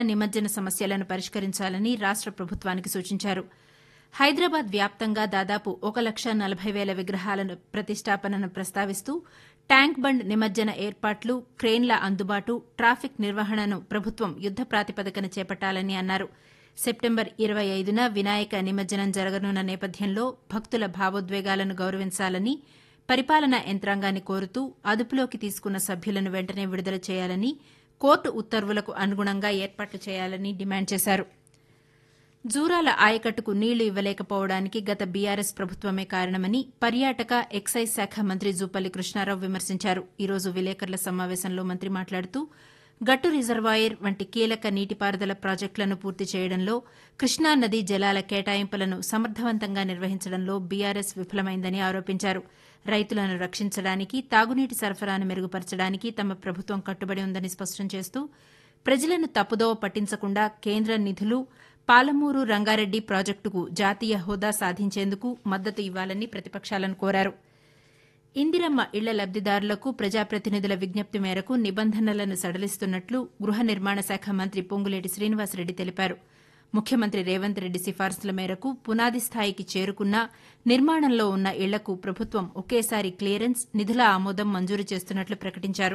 నిమజ్జన సమస్యలను పరిష్కరించాలని రాష్ట ప్రభుత్వానికి సూచించారు హైదరాబాద్ వ్యాప్తంగా దాదాపు ఒక లక్ష నలభై వేల విగ్రహాల ప్రతిష్టాపనను ప్రస్తావిస్తూ ట్యాంక్ బండ్ నిమజ్జన ఏర్పాట్లు క్రేన్ల అందుబాటు ట్రాఫిక్ నిర్వహణను ప్రభుత్వం యుద్ద ప్రాతిపదికన చేపట్టాలని అన్నారు సెప్టెంబర్ ఇరవై ఐదున వినాయక నిమజ్జనం జరగనున్న నేపథ్యంలో భక్తుల భావోద్వేగాలను గౌరవించాలని పరిపాలనా యంత్రాంగాన్ని కోరుతూ అదుపులోకి తీసుకున్న సభ్యులను వెంటనే విడుదల చేయాలని కోర్టు ఉత్తర్వులకు అనుగుణంగా ఏర్పాట్లు చేయాలని డిమాండ్ చేశారు జూరాల ఆయకట్టుకు నీళ్లు ఇవ్వలేకపోవడానికి గత బీఆర్ఎస్ ప్రభుత్వమే కారణమని పర్యాటక ఎక్సైజ్ శాఖ మంత్రి జూపల్లి కృష్ణారావు విమర్శించారు ఈ రోజు విలేకరుల సమావేశంలో మంత్రి మాట్లాడుతూ గట్టు రిజర్వాయర్ వంటి కీలక నీటిపారుదల ప్రాజెక్టులను పూర్తి చేయడంలో కృష్ణా నదీ జలాల కేటాయింపులను సమర్థవంతంగా నిర్వహించడంలో బీఆర్ఎస్ విఫలమైందని ఆరోపించారు రైతులను రక్షించడానికి తాగునీటి సరఫరాను మెరుగుపరచడానికి తమ ప్రభుత్వం కట్టుబడి ఉందని స్పష్టం చేస్తూ ప్రజలను తప్పుదోవ పట్టించకుండా కేంద్ర నిధులు పాలమూరు రంగారెడ్డి ప్రాజెక్టుకు జాతీయ హోదా సాధించేందుకు మద్దతు ఇవ్వాలని ప్రతిపక్షాలను కోరారు ఇందిరమ్మ ఇళ్ల లబ్దిదారులకు ప్రజాప్రతినిధుల విజ్ఞప్తి మేరకు నిబంధనలను సడలిస్తున్నట్లు గృహ నిర్మాణ శాఖ మంత్రి పొంగులేటి శ్రీనివాసరెడ్డి తెలిపారు ముఖ్యమంత్రి రేవంత్ రెడ్డి సిఫార్సుల మేరకు పునాది స్థాయికి చేరుకున్న నిర్మాణంలో ఉన్న ఇళ్లకు ప్రభుత్వం ఒకేసారి క్లియరెన్స్ నిధుల ఆమోదం మంజూరు చేస్తున్నట్లు ప్రకటించారు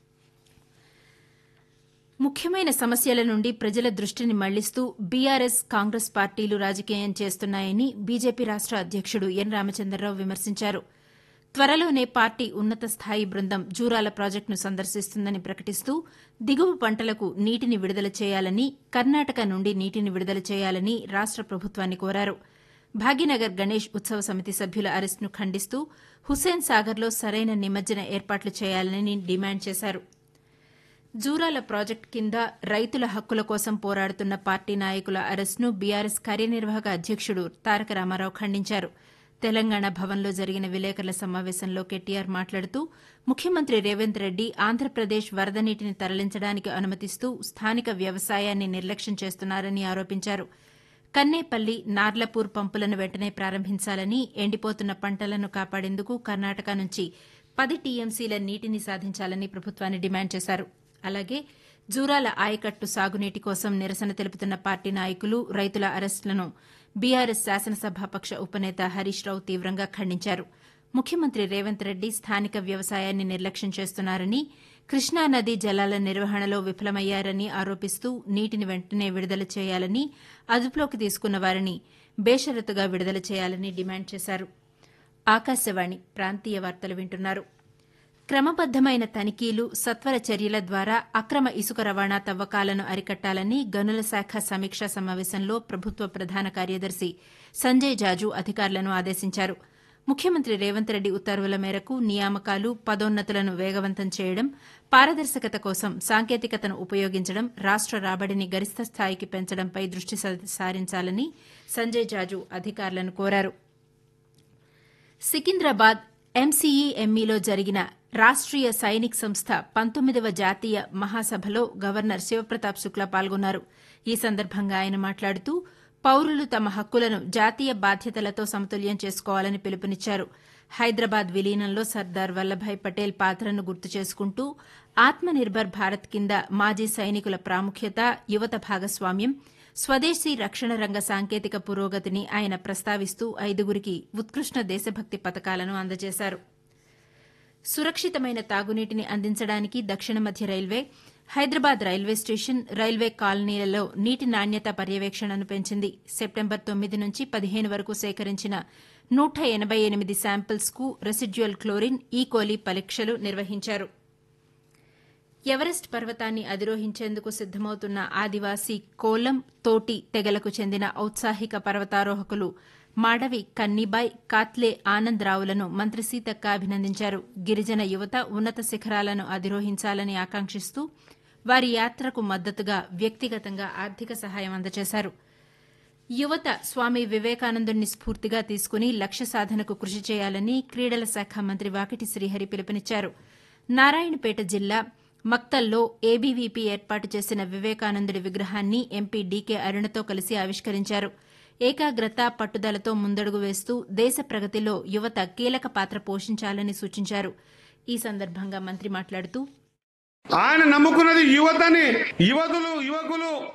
ముఖ్యమైన సమస్యల నుండి ప్రజల దృష్టిని మళ్లిస్తూ బీఆర్ఎస్ కాంగ్రెస్ పార్టీలు రాజకీయం చేస్తున్నాయని బీజేపీ రాష్ట అధ్యక్షుడు ఎన్ రామచంద్రరావు విమర్శించారు త్వరలోనే పార్టీ ఉన్నత స్థాయి బృందం జూరాల ప్రాజెక్టును సందర్శిస్తుందని ప్రకటిస్తూ దిగువ పంటలకు నీటిని విడుదల చేయాలని కర్ణాటక నుండి నీటిని విడుదల చేయాలని రాష్ట ప్రభుత్వాన్ని కోరారు భాగ్యనగర్ గణేష్ ఉత్సవ సమితి సభ్యుల అరెస్టును ఖండిస్తూ హుస్సేన్ సాగర్లో సరైన నిమజ్జన ఏర్పాట్లు చేయాలని డిమాండ్ చేశారు జూరాల ప్రాజెక్టు కింద రైతుల హక్కుల కోసం పోరాడుతున్న పార్టీ నాయకుల అరెస్టును బీఆర్ఎస్ కార్యనిర్వాహక అధ్యక్షుడు తారక రామారావు ఖండించారు తెలంగాణ భవన్లో జరిగిన విలేకరుల సమావేశంలో కెటీఆర్ మాట్లాడుతూ ముఖ్యమంత్రి రేవంత్ రెడ్డి ఆంధ్రప్రదేశ్ వరద నీటిని తరలించడానికి అనుమతిస్తూ స్థానిక వ్యవసాయాన్ని నిర్లక్ష్యం చేస్తున్నారని ఆరోపించారు కన్నేపల్లి నార్లపూర్ పంపులను వెంటనే ప్రారంభించాలని ఎండిపోతున్న పంటలను కాపాడేందుకు కర్ణాటక నుంచి పది టీఎంసీల నీటిని సాధించాలని ప్రభుత్వాన్ని డిమాండ్ చేశారు అలాగే జూరాల ఆయకట్టు సాగునీటి కోసం నిరసన తెలుపుతున్న పార్టీ నాయకులు రైతుల అరెస్టులను బీఆర్ఎస్ శాసనసభాపక్ష ఉపనేత హరీష్ రావు తీవ్రంగా ఖండించారు ముఖ్యమంత్రి రేవంత్ రెడ్డి స్థానిక వ్యవసాయాన్ని నిర్లక్ష్యం చేస్తున్నారని కృష్ణానదీ జలాల నిర్వహణలో విఫలమయ్యారని ఆరోపిస్తూ నీటిని వెంటనే విడుదల చేయాలని అదుపులోకి తీసుకున్న వారిని బేషరతుగా విడుదల చేయాలని డిమాండ్ చేశారు ఆకాశవాణి ప్రాంతీయ వార్తలు వింటున్నారు క్రమబద్దమైన తనిఖీలు సత్వర చర్యల ద్వారా అక్రమ ఇసుక రవాణా తవ్వకాలను అరికట్టాలని గనుల శాఖ సమీక్షా సమావేశంలో ప్రభుత్వ ప్రధాన కార్యదర్శి సంజయ్ జాజు అధికారులను ఆదేశించారు ముఖ్యమంత్రి రేవంత్ రెడ్డి ఉత్తర్వుల మేరకు నియామకాలు పదోన్నతులను వేగవంతం చేయడం పారదర్శకత కోసం సాంకేతికతను ఉపయోగించడం రాష్ట రాబడిని గరిష్ట స్థాయికి పెంచడంపై దృష్టి సారించాలని సంజయ్ జాజు అధికారులను కోరారు సికింద్రాబాద్ ఎంసీఈఎంఈలో జరిగిన రాష్ట్రీయ సైనిక్ సంస్థ పంతొమ్మిదవ జాతీయ మహాసభలో గవర్నర్ శివప్రతాప్ శుక్లా పాల్గొన్నారు ఈ సందర్భంగా ఆయన మాట్లాడుతూ పౌరులు తమ హక్కులను జాతీయ బాధ్యతలతో సమతుల్యం చేసుకోవాలని పిలుపునిచ్చారు హైదరాబాద్ విలీనంలో సర్దార్ వల్లభాయ్ పటేల్ పాత్రను గుర్తు చేసుకుంటూ ఆత్మనిర్భర్ భారత్ కింద మాజీ సైనికుల ప్రాముఖ్యత యువత భాగస్వామ్యం స్వదేశీ రక్షణ రంగ సాంకేతిక పురోగతిని ఆయన ప్రస్తావిస్తూ ఐదుగురికి ఉత్కృష్ణ దేశభక్తి పథకాలను అందజేశారు సురక్షితమైన తాగునీటిని అందించడానికి దక్షిణ మధ్య railway Hyderabad railway station railway కాలనీలలో నీటి నాణ్యత పర్యవేక్షణను పెంచింది సెప్టెంబర్ తొమ్మిది నుంచి పదిహేను వరకు సేకరించిన నూట ఎనబై ఎనిమిది శాంపిల్స్ కు రెసిడ్యుయల్ క్లోరిన్ ఈకోలీ పరీక్షలు నిర్వహించారు ఎవరెస్ట్ పర్వతాన్ని అధిరోహించేందుకు సిద్దమవుతున్న ఆదివాసీ కోలం తోటి తెగలకు చెందిన ఔత్సాహిక పర్వతారోహకులు మాడవి కన్నీబాయ్ కాత్లే ఆనంద్ రావులను మంత్రి సీతక్క అభినందించారు గిరిజన యువత ఉన్నత శిఖరాలను అధిరోహించాలని ఆకాంక్షిస్తూ వారి యాత్రకు మద్దతుగా వ్యక్తిగతంగా ఆర్థిక సహాయం అందజేశారు యువత స్వామి వివేకానందుని స్ఫూర్తిగా తీసుకుని లక్ష్య సాధనకు కృషి చేయాలని క్రీడల శాఖ మంత్రి వాకిటి శ్రీహరి పిలుపునిచ్చారు నారాయణపేట జిల్లా మక్తల్లో ఏబీవీపీ ఏర్పాటు చేసిన వివేకానందుడి విగ్రహాన్ని ఎంపీ డీకే అరుణతో కలిసి ఆవిష్కరించారు ఏకాగ్రత పట్టుదలతో ముందడుగు వేస్తూ దేశ ప్రగతిలో యువత కీలక పాత్ర పోషించాలని సూచించారు ఈ సందర్భంగా మంత్రి మాట్లాడుతూ ఆయన నమ్ముకున్నది యువతని యువతులు యువకులు